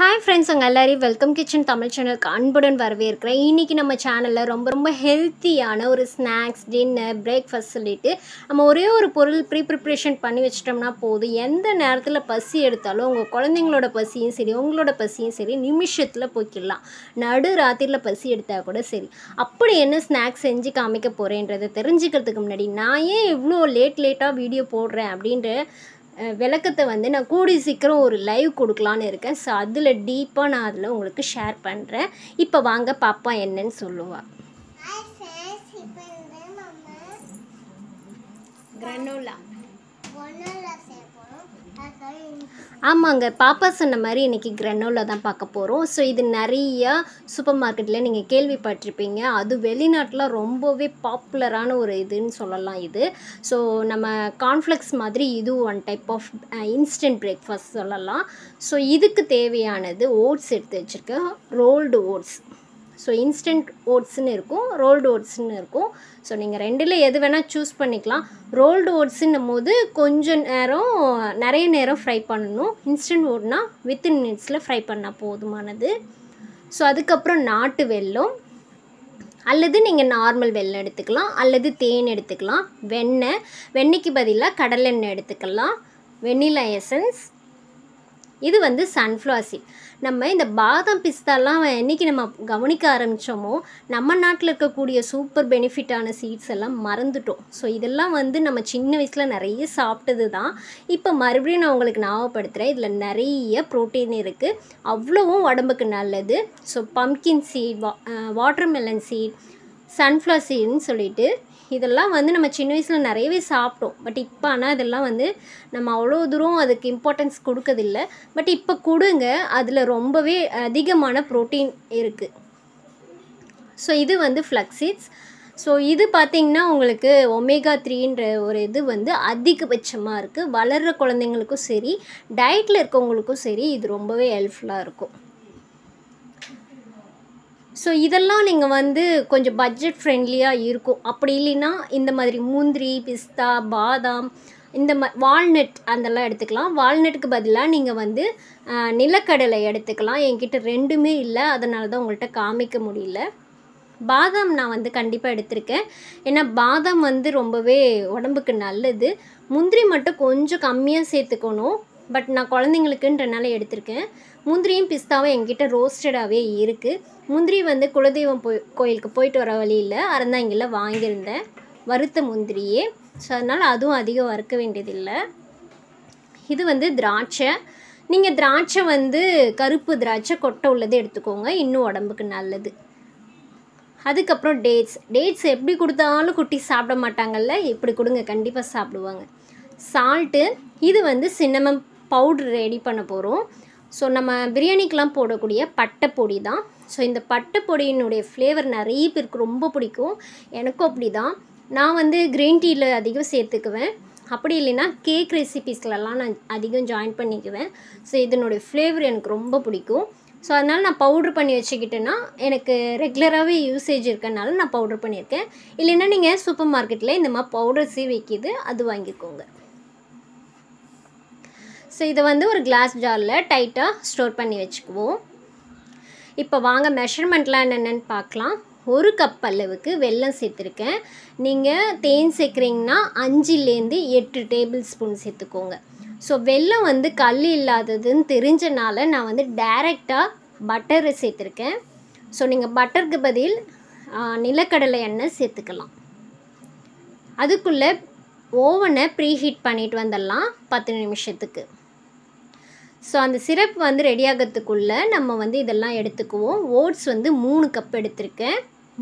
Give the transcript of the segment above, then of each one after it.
hi friends உங்கள் எல்லாரையும் welcome kitchen Tamil சேனலுக்கு அன்புடன் வரவேற்கிறேன் இன்றைக்கி நம்ம சேனலில் ரொம்ப ரொம்ப ஹெல்த்தியான ஒரு ஸ்நாக்ஸ் டின்னர் பிரேக்ஃபாஸ்ட் சொல்லிட்டு நம்ம ஒரே ஒரு பொருள் ப்ரீ ப்ரிப்ரேஷன் பண்ணி வச்சிட்டோம்னா போதும் எந்த நேரத்தில் பசி எடுத்தாலும் உங்கள் குழந்தைங்களோட பசியும் சரி உங்களோட பசியும் சரி நிமிஷத்தில் போக்கிடலாம் நடு ராத்திரியில் பசி எடுத்தால் கூட சரி அப்படி என்ன ஸ்நாக்ஸ் செஞ்சு காமிக்க போகிறேன்றதை தெரிஞ்சுக்கிறதுக்கு முன்னாடி நான் ஏன் இவ்வளோ லேட் லேட்டாக வீடியோ போடுறேன் அப்படின்ற அஹ் விளக்கத்தை வந்து நான் கூடி சீக்கிரம் ஒரு லைவ் கொடுக்கலான்னு இருக்கேன் ஸோ அதில் டீப்பாக நான் அதில் உங்களுக்கு ஷேர் பண்ணுறேன் இப்போ வாங்க பாப்பா என்னன்னு சொல்லுவா ஹாய் ஃப்ரெண்ட்ஸ் இப்போ வந்து நம்ம கிரனோலா ஒன்றில் சேர்ப்போம் அதுக்காக ஆமாங்க பாப்பா சொன்ன மாதிரி இன்றைக்கி கிரனோலா தான் பார்க்க போகிறோம் ஸோ இது நிறைய சூப்பர் மார்க்கெட்டில் நீங்கள் கேள்விப்பட்டிருப்பீங்க அது வெளிநாட்டில் ரொம்பவே பாப்புலரான ஒரு இதுன்னு சொல்லலாம் இது ஸோ நம்ம கார்ன்ஃப்ளெக்ஸ் மாதிரி இது one type of instant breakfast சொல்லலாம் ஸோ இதுக்கு தேவையானது ஓட்ஸ் எடுத்து வச்சுருக்கேன் ரோல்டு ஓட்ஸ் ஸோ இன்ஸ்டன்ட் ஓட்ஸ்னு இருக்கும் ரோல்டு ஓட்ஸ்னு இருக்கும் ஸோ நீங்கள் ரெண்டில் எது வேணால் சூஸ் பண்ணிக்கலாம் ரோல்டு ஓட்ஸுன்னும் போது கொஞ்சம் நேரம் நிறைய நேரம் ஃப்ரை பண்ணணும் இன்ஸ்டன்ட் ஓட்னா வித்தின் மினிட்ஸில் ஃப்ரை பண்ணால் போதுமானது ஸோ அதுக்கப்புறம் நாட்டு வெல்லம் அல்லது நீங்கள் நார்மல் வெல்லம் எடுத்துக்கலாம் அல்லது தேன் எடுத்துக்கலாம் வெண்ணெய் வெண்ணெய்க்கு பதிலாக கடலெண்ணெய் எடுத்துக்கலாம் வெண்ணிலா எசன்ஸ் இது வந்து சன்ஃப்ளவர் சீட் நம்ம இந்த பாதாம் பிஸ்தாலாம் என்றைக்கு நம்ம கவனிக்க ஆரம்பித்தோமோ நம்ம நாட்டில் இருக்கக்கூடிய சூப்பர் பெனிஃபிட்டான சீட்ஸ் எல்லாம் மறந்துட்டோம் ஸோ இதெல்லாம் வந்து நம்ம சின்ன வயசில் நிறைய சாப்பிட்டது தான் இப்போ மறுபடியும் நான் உங்களுக்கு ஞாபகப்படுத்துகிறேன் இதில் நிறைய ப்ரோட்டீன் இருக்குது அவ்வளவும் உடம்புக்கு நல்லது ஸோ பம்கின் சீட் வா வாட்டர்மெலன் சீட் சன்ஃப்ளவர் சீட்னு சொல்லிட்டு இதெல்லாம் வந்து நம்ம சின்ன வயசில் நிறையவே சாப்பிட்டோம் பட் இப்போ ஆனால் இதெல்லாம் வந்து நம்ம அவ்வளோ தூரம் அதுக்கு இம்பார்ட்டன்ஸ் கொடுக்கறதில்ல பட் இப்போ கொடுங்க அதில் ரொம்பவே அதிகமான ப்ரோட்டீன் இருக்குது ஸோ இது வந்து ஃப்ளக்ஸீட்ஸ் ஸோ இது பார்த்திங்கன்னா உங்களுக்கு ஒமேகா த்ரீன்ற ஒரு இது வந்து அதிகபட்சமாக இருக்குது வளர்கிற குழந்தைங்களுக்கும் சரி டயட்டில் இருக்கவங்களுக்கும் சரி இது ரொம்பவே ஹெல்ப்ஃபுல்லாக இருக்கும் ஸோ இதெல்லாம் நீங்கள் வந்து கொஞ்சம் பட்ஜெட் ஃப்ரெண்ட்லியாக இருக்கும் அப்படி இல்லைன்னா இந்த மாதிரி முந்திரி பிஸ்தா பாதாம் இந்த மா வால்நட் அதெல்லாம் எடுத்துக்கலாம் வால்நட்டுக்கு பதிலாக நீங்கள் வந்து ஆஹ், நிலக்கடலை எடுத்துக்கலாம் என்கிட்ட ரெண்டுமே இல்லை அதனால தான் உங்கள்கிட்ட காமிக்க முடியல பாதாம் நான் வந்து கண்டிப்பாக எடுத்திருக்கேன் ஏன்னா பாதாம் வந்து ரொம்பவே உடம்புக்கு நல்லது முந்திரி மட்டும் கொஞ்சம் கம்மியாக சேர்த்துக்கணும் பட் நான் குழந்தைங்களுக்குன்றனால எடுத்திருக்கேன் முந்திரியும் பிஸ்தாவும் என்கிட்ட ரோஸ்டடாகவே இருக்குது முந்திரி வந்து குலதெய்வம் போய் கோயிலுக்கு போயிட்டு வர வழியில் அறந்தாங்கில் வாங்கியிருந்தேன் வறுத்த முந்திரியே ஸோ அதனால் அதுவும் அதிகம் வறுக்க வேண்டியதில்லை இது வந்து திராட்சை நீங்கள் திராட்சை வந்து கருப்பு திராட்சை கொட்டை உள்ளது எடுத்துக்கோங்க இன்னும் உடம்புக்கு நல்லது அதுக்கப்புறம் டேட்ஸ் டேட்ஸ் எப்படி கொடுத்தாலும் குட்டி சாப்பிட மாட்டாங்கல்ல இப்படி கொடுங்க கண்டிப்பாக சாப்பிடுவாங்க சால்ட்டு இது வந்து சின்னமம் பவுட்ரு ரெடி பண்ண போகிறோம் ஸோ நம்ம பிரியாணிக்கெலாம் போடக்கூடிய பட்டை பொடி தான் ஸோ இந்த பட்டை பொடியினுடைய ஃப்ளேவர் நிறைய பேருக்கு ரொம்ப பிடிக்கும் எனக்கும் அப்படி தான் நான் வந்து க்ரீன் டீயில் அதிகம் சேர்த்துக்குவேன் அப்படி இல்லைன்னா கேக் ரெசிபீஸ்லலாம் நான் அதிகம் ஜாயின் பண்ணிக்குவேன் ஸோ இதனுடைய ஃப்ளேவர் எனக்கு ரொம்ப பிடிக்கும் ஸோ அதனால் நான் பவுட்ரு பண்ணி வச்சுக்கிட்டேன்னா எனக்கு ரெகுலராகவே யூசேஜ் இருக்கனால நான் பவுட்ரு பண்ணியிருக்கேன் இல்லைன்னா நீங்கள் சூப்பர் மார்க்கெட்டில் இந்த மாதிரி பவுடர்ஸே விற்கிது அது வாங்கிக்கோங்க ஸோ இதை வந்து ஒரு கிளாஸ் ஜாரில் டைட்டாக ஸ்டோர் பண்ணி வச்சுக்குவோம் இப்போ வாங்க மெஷர்மெண்ட்லாம் என்னென்னு பார்க்கலாம் ஒரு கப் அளவுக்கு வெல்லம் சேர்த்துருக்கேன் நீங்கள் தேன் சேர்க்குறீங்கன்னா அஞ்சுலேருந்து எட்டு டேபிள் ஸ்பூன் சேர்த்துக்கோங்க ஸோ வெல்லம் வந்து கல் இல்லாததுன்னு தெரிஞ்சனால நான் வந்து டைரெக்டாக பட்டரை சேர்த்துருக்கேன் ஸோ நீங்கள் பட்டருக்கு பதில் ஆ, நிலக்கடலை எண்ணெய் சேர்த்துக்கலாம் அதுக்குள்ளே ஓவனை ப்ரீஹீட் பண்ணிட்டு வந்துடலாம் பத்து நிமிஷத்துக்கு ஸோ அந்த சிரப் வந்து ரெடி ஆகிறதுக்குள்ளே நம்ம வந்து இதெல்லாம் எடுத்துக்குவோம் ஓட்ஸ் வந்து மூணு கப் எடுத்திருக்கேன்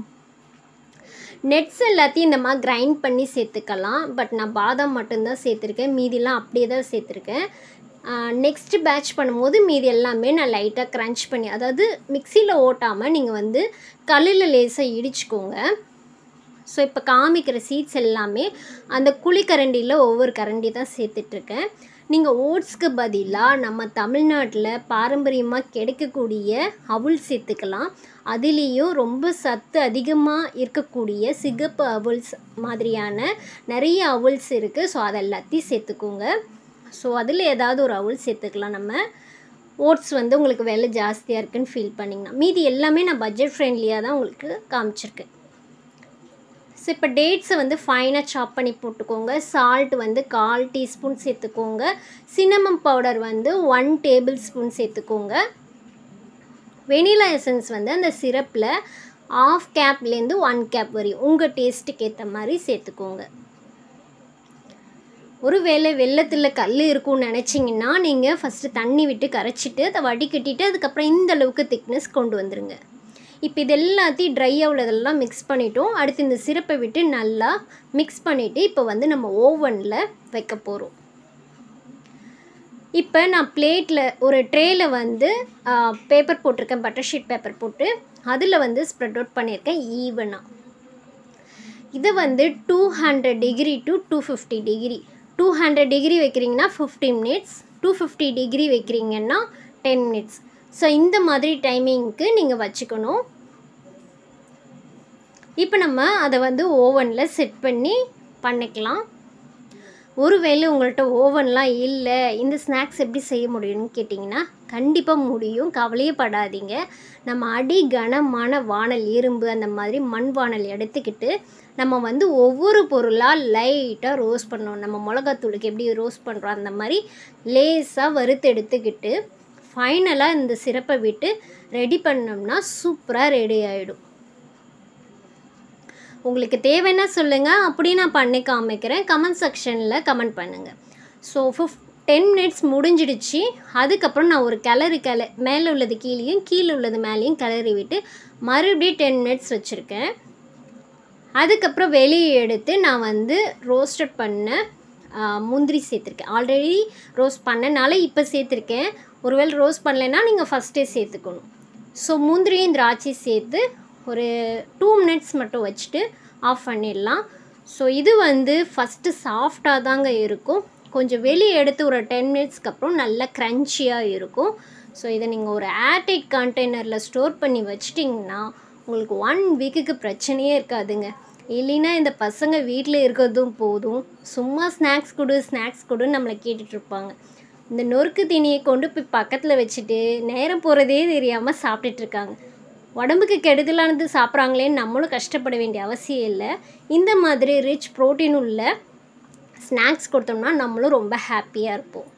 நெட்ஸ் எல்லாத்தையும் இந்த மாதிரி கிரைண்ட் பண்ணி சேர்த்துக்கலாம் பட் நான் பாதாம் மட்டும்தான் சேர்த்துருக்கேன் மீதிலாம் அப்படியே தான் சேர்த்துருக்கேன் நெக்ஸ்ட் பேட்ச் பண்ணும்போது மீதி எல்லாமே நான் லைட்டாக க்ரன்ச் பண்ணி அதாவது மிக்சியில் ஓட்டாமல் நீங்கள் வந்து கல்லில் லேசாக இடிச்சுக்கோங்க ஸோ இப்போ காமிக்கிற சீட்ஸ் எல்லாமே அந்த குழிக்கரண்டியில் ஒவ்வொரு கரண்டி தான் சேர்த்துட்ருக்கேன் நீங்கள் ஓட்ஸ்க்கு பதிலாக நம்ம தமிழ்நாட்டில் பாரம்பரியமாக கிடைக்கக்கூடிய அவுள் சேர்த்துக்கலாம் அதுலேயும் ரொம்ப சத்து அதிகமாக இருக்கக்கூடிய சிகப்பு அவுல்ஸ் மாதிரியான நிறைய அவுல்ஸ் இருக்குது ஸோ அது எல்லாத்தையும் சேர்த்துக்கோங்க ஸோ அதில் ஏதாவது ஒரு அவுள் சேர்த்துக்கலாம் நம்ம ஓட்ஸ் வந்து உங்களுக்கு விலை ஜாஸ்தியாக இருக்குன்னு ஃபீல் பண்ணிங்கன்னா மீதி எல்லாமே நான் பட்ஜெட் ஃப்ரெண்ட்லியாக தான் உங்களுக்கு காமிச்சிருக்கேன் ஸோ இப்போ டேட்ஸை வந்து ஃபைனாக சாப் பண்ணி போட்டுக்கோங்க சால்ட் வந்து கால் டீஸ்பூன் சேர்த்துக்கோங்க சின்னமம் பவுடர் வந்து ஒன் டேபிள் ஸ்பூன் சேர்த்துக்கோங்க வெனிலா எசன்ஸ் வந்து அந்த சிரப்பில் ஆஃப் கேப்லேருந்து ஒன் கேப் வரையும் உங்கள் டேஸ்ட்டுக்கு ஏற்ற மாதிரி சேர்த்துக்கோங்க ஒருவேளை வெள்ளத்தில் கல் இருக்கும்னு நினச்சிங்கன்னா நீங்கள் ஃபஸ்ட்டு தண்ணி விட்டு கரைச்சிட்டு அதை வடிகட்டிட்டு அதுக்கப்புறம் இந்த அளவுக்கு திக்னஸ் கொண்டு வந்துருங்க இப்போ இது எல்லாத்தையும் ட்ரை ஆகுறதெல்லாம் மிக்ஸ் பண்ணிட்டோம் அடுத்து இந்த சிரப்பை விட்டு நல்லா மிக்ஸ் பண்ணிவிட்டு இப்போ வந்து நம்ம ஓவனில் வைக்க போகிறோம் இப்போ நான் பிளேட்டில் ஒரு ட்ரேயில் வந்து பேப்பர் போட்டிருக்கேன் பட்டர் ஷீட் பேப்பர் போட்டு அதில் வந்து ஸ்ப்ரெட் அவுட் பண்ணியிருக்கேன் ஈவனாக இது வந்து two hundred degree to two fifty degree two hundred degree வைக்கிறீங்கன்னா fifty minutes two fifty degree வைக்கிறீங்கன்னா டென் மினிட்ஸ் ஸோ இந்த மாதிரி டைமிங்க்கு நீங்கள் வச்சுக்கணும் இப்போ நம்ம அதை வந்து ஓவனில் செட் பண்ணி பண்ணிக்கலாம் ஒருவேளை உங்கள்கிட்ட ஓவன்லாம் இல்லை இந்த ஸ்நாக்ஸ் எப்படி செய்ய முடியும்னு கேட்டிங்கன்னா கண்டிப்பாக முடியும் கவலையே படாதீங்க நம்ம அடி கனமான வானல் இரும்பு அந்த மாதிரி மண் வானல் எடுத்துக்கிட்டு நம்ம வந்து ஒவ்வொரு பொருளாக லைட்டாக ரோஸ்ட் பண்ணோம் நம்ம மிளகாத்தூளுக்கு எப்படி ரோஸ்ட் பண்ணுறோம் அந்த மாதிரி லேஸாக வறுத்து எடுத்துக்கிட்டு ஃபைனலாக இந்த சிரப்பை விட்டு ரெடி பண்ணோம்னா சூப்பராக ரெடி ஆகிடும் உங்களுக்கு தேவைன்னா சொல்லுங்கள் அப்படி நான் பண்ணி காமிக்கிறேன் கமெண்ட் செக்ஷனில் கமெண்ட் பண்ணுங்கள் ஸோ ஃபிஃப் டென் மினிட்ஸ் முடிஞ்சிடுச்சு அதுக்கப்புறம் நான் ஒரு கிளறி கிள மேலே உள்ளது கீழேயும் கீழே உள்ளது மேலேயும் கிளறி விட்டு மறுபடியும் டென் மினிட்ஸ் வச்சுருக்கேன் அதுக்கப்புறம் வெளியே எடுத்து நான் வந்து ரோஸ்டட் பண்ண ஆ, முந்திரி சேர்த்துருக்கேன் ஆல்ரெடி ரோஸ்ட் பண்ணனால இப்போ சேர்த்துருக்கேன் ஒருவேளை ரோஸ்ட் பண்ணலைன்னா நீங்கள் ஃபஸ்ட்டே சேர்த்துக்கணும் ஸோ முந்திரியும் திராட்சை சேர்த்து ஒரு டூ மினிட்ஸ் மட்டும் வச்சுட்டு ஆஃப் பண்ணிடலாம் ஸோ இது வந்து ஃபஸ்ட்டு சாஃப்டாக தாங்க இருக்கும் கொஞ்சம் வெளியே எடுத்து ஒரு டென் மினிட்ஸ்க்கு அப்புறம் நல்லா க்ரன்ச்சியாக இருக்கும் ஸோ இதை நீங்கள் ஒரு ஏர்டைட் கண்டெய்னரில் ஸ்டோர் பண்ணி வச்சிட்டிங்கன்னா உங்களுக்கு ஒன் வீக்குக்கு பிரச்சனையே இருக்காதுங்க இல்லைன்னா இந்த பசங்க வீட்டில் இருக்கிறதும் போதும் சும்மா ஸ்நாக்ஸ் கொடு ஸ்நாக்ஸ் கொடுன்னு நம்மளை கேட்டுட்டு இருப்பாங்க இந்த நொறுக்கு தீனியை கொண்டு போய் பக்கத்தில் வச்சுட்டு நேரம் போகிறதே தெரியாமல் சாப்பிட்டுட்டு இருக்காங்க உடம்புக்கு கெடுதலானது சாப்பிட்றாங்களேன்னு நம்மளும் கஷ்டப்பட வேண்டிய அவசியம் இல்லை இந்த மாதிரி ரிச் ப்ரோட்டீன் உள்ள ஸ்நாக்ஸ் கொடுத்தோம்னா நம்மளும் ரொம்ப ஹாப்பியாக இருப்போம்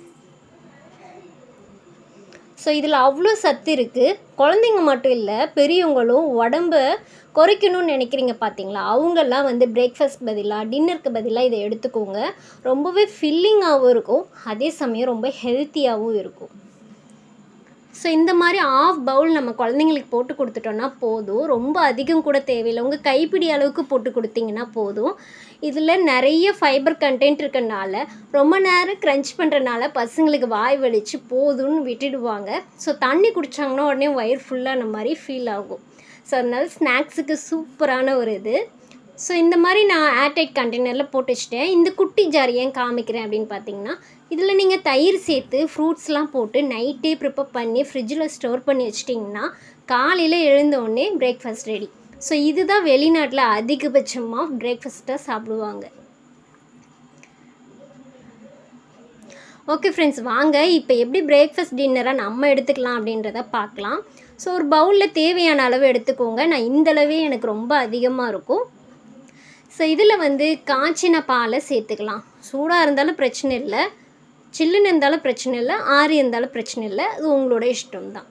ஸோ இதில் அவ்வளோ சத்து இருக்குது குழந்தைங்க மட்டும் இல்லை பெரியவங்களும் உடம்ப குறைக்கணும்னு நினைக்கிறீங்க பார்த்தீங்களா அவங்கெல்லாம் வந்து பிரேக்ஃபாஸ்ட் பதிலாக டின்னருக்கு பதிலாக இதை எடுத்துக்கோங்க ரொம்பவே ஃபில்லிங்காகவும் இருக்கும் அதே சமயம் ரொம்ப ஹெல்த்தியாகவும் இருக்கும் ஸோ இந்த மாதிரி ஆஃப் பவுல் நம்ம குழந்தைங்களுக்கு போட்டு கொடுத்துட்டோன்னா போதும் ரொம்ப அதிகம் கூட தேவையில்லை உங்கள் கைப்பிடி அளவுக்கு போட்டு கொடுத்தீங்கன்னா போதும் இதில் நிறைய ஃபைபர் கண்டென்ட் இருக்கனால ரொம்ப நேரம் க்ரன்ச் பண்ணுறனால பசங்களுக்கு வாய் வலிச்சு போதும்னு விட்டுடுவாங்க ஸோ தண்ணி குடித்தாங்கன்னா உடனே வயிறு ஃபுல்லான மாதிரி ஃபீல் ஆகும் ஸோ அதனால ஸ்நாக்ஸுக்கு சூப்பரான ஒரு இது ஸோ இந்த மாதிரி நான் ஏர்டைட் கண்டெய்னரில் போட்டு வச்சுட்டேன் இந்த குட்டி ஜார் ஏன் காமிக்கிறேன் அப்படின்னு பார்த்தீங்கன்னா இதில் நீங்கள் தயிர் சேர்த்து ஃப்ரூட்ஸ்லாம் போட்டு நைட்டே ப்ரிப்பேர் பண்ணி ஃப்ரிட்ஜில் ஸ்டோர் பண்ணி வச்சிட்டிங்கன்னா காலையில் எழுந்த உடனே பிரேக்ஃபாஸ்ட் ரெடி ஸோ இதுதான் வெளிநாட்டில் அதிகபட்சமாக பிரேக்ஃபாஸ்ட்டாக சாப்பிடுவாங்க ஓகே ஃப்ரெண்ட்ஸ் வாங்க இப்போ எப்படி பிரேக்ஃபாஸ்ட் டின்னராக நம்ம எடுத்துக்கலாம் அப்படின்றத பார்க்கலாம் ஸோ ஒரு பவுலில் தேவையான அளவு எடுத்துக்கோங்க நான் இந்த அளவே எனக்கு ரொம்ப அதிகமாக இருக்கும் ஸோ இதில் வந்து காய்ச்சின பாலை சேர்த்துக்கலாம் சூடாக இருந்தாலும் பிரச்சனை இல்லை சில்லுன்னு இருந்தாலும் பிரச்சனை இல்லை ஆறி இருந்தாலும் பிரச்சனை இல்லை அது உங்களோட இஷ்டம் தான்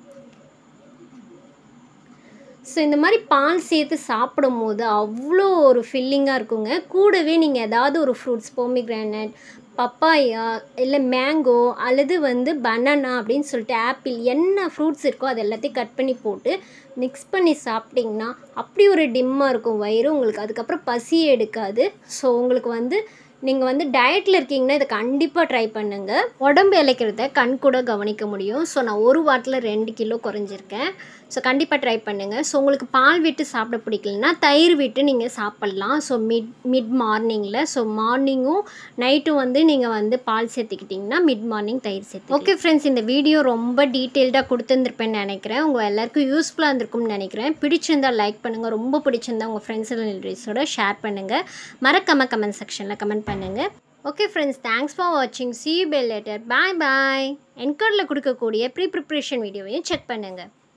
ஸோ இந்த மாதிரி பால் சேர்த்து சாப்பிடும் போது அவ்வளோ ஒரு ஃபில்லிங்காக இருக்குங்க கூடவே நீங்கள் ஏதாவது ஒரு ஃப்ரூட்ஸ் போமிக்ரானட் பப்பாயா இல்லை மேங்கோ அல்லது வந்து பனானா அப்படின்னு சொல்லிட்டு ஆப்பிள் என்ன ஃப்ரூட்ஸ் இருக்கோ அது எல்லாத்தையும் கட் பண்ணி போட்டு மிக்ஸ் பண்ணி சாப்பிட்டிங்கன்னா அப்படி ஒரு டிம்மாக இருக்கும் வயிறு உங்களுக்கு அதுக்கப்புறம் பசி எடுக்காது ஸோ உங்களுக்கு வந்து நீங்கள் வந்து டயட்டில் இருக்கீங்கன்னா இதை கண்டிப்பாக ட்ரை பண்ணுங்கள் உடம்பு இழைக்கிறத கண் கூட கவனிக்க முடியும் ஸோ நான் ஒரு வாட்டில் ரெண்டு கிலோ குறைஞ்சிருக்கேன் ஸோ கண்டிப்பாக ட்ரை பண்ணுங்கள் ஸோ உங்களுக்கு பால் விட்டு சாப்பிட பிடிக்கலனா தயிர் விட்டு நீங்கள் சாப்பிட்லாம் ஸோ மிட் மிட் மார்னிங்கில் ஸோ மார்னிங்கும் நைட்டும் வந்து நீங்கள் வந்து பால் சேர்த்துக்கிட்டிங்கன்னா மிட் மார்னிங் தயிர் சேர்த்து ஓகே ஃப்ரெண்ட்ஸ் இந்த வீடியோ ரொம்ப டீட்டெயில்டாக கொடுத்துருந்துருப்பேன்னு நினைக்கிறேன் உங்கள் எல்லாருக்கும் யூஸ்ஃபுல்லாக இருந்திருக்கும்னு நினைக்கிறேன் பிடிச்சிருந்தா லைக் பண்ணுங்கள் ரொம்ப பிடிச்சிருந்தா உங்கள் ஃப்ரெண்ட்ஸ் ரிலேட்டிவ்ஸோட ஷேர் பண்ணுங்கள் மறக்காம கமெண்ட் செக்ஷனில் கமெண்ட் பண்ணுங்கள் ஓகே ஃப்ரெண்ட்ஸ் தேங்க்ஸ் ஃபார் வாட்சிங் see bell later bye bye என்கோடில் கொடுக்கக்கூடிய ப்ரீ ப்ரிப்ரேஷன் வீடியோவையும் செக் பண்ணுங்கள்